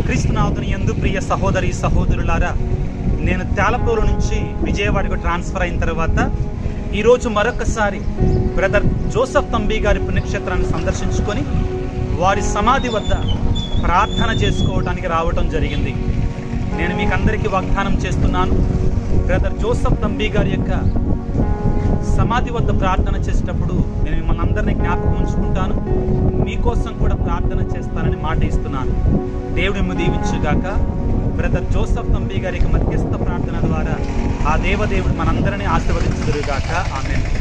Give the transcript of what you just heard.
క్రీస్తునాథుని ఎందు ప్రియ సహోదరి సహోదరులారా నేను తేలపూరు నుంచి విజయవాడకు ట్రాన్స్ఫర్ అయిన తర్వాత ఈరోజు మరొకసారి బ్రదర్ జోసఫ్ తంబి గారి పుణ్యక్షేత్రాన్ని సందర్శించుకొని వారి సమాధి వద్ద ప్రార్థన చేసుకోవడానికి రావటం జరిగింది నేను మీకు అందరికీ వాగ్దానం చేస్తున్నాను బ్రదర్ జోసఫ్ తంబి గారి యొక్క సమాధి వద్ద ప్రార్థన చేసేటప్పుడు నేను మిమ్మల్ని అందరినీ జ్ఞాపకం ఉంచుకుంటాను మీకోసం కూడా ప్రార్థన చేస్తానని మాట ఇస్తున్నాను దేవుడి మిమ్ము దీవించుగాక బ్రదర్ జోసఫ్ తంబి గారి యొక్క మధ్యస్థ ప్రార్థన ద్వారా ఆ దేవదేవుడు మనందరినీ ఆశీర్వదించుదురుగాక ఆమె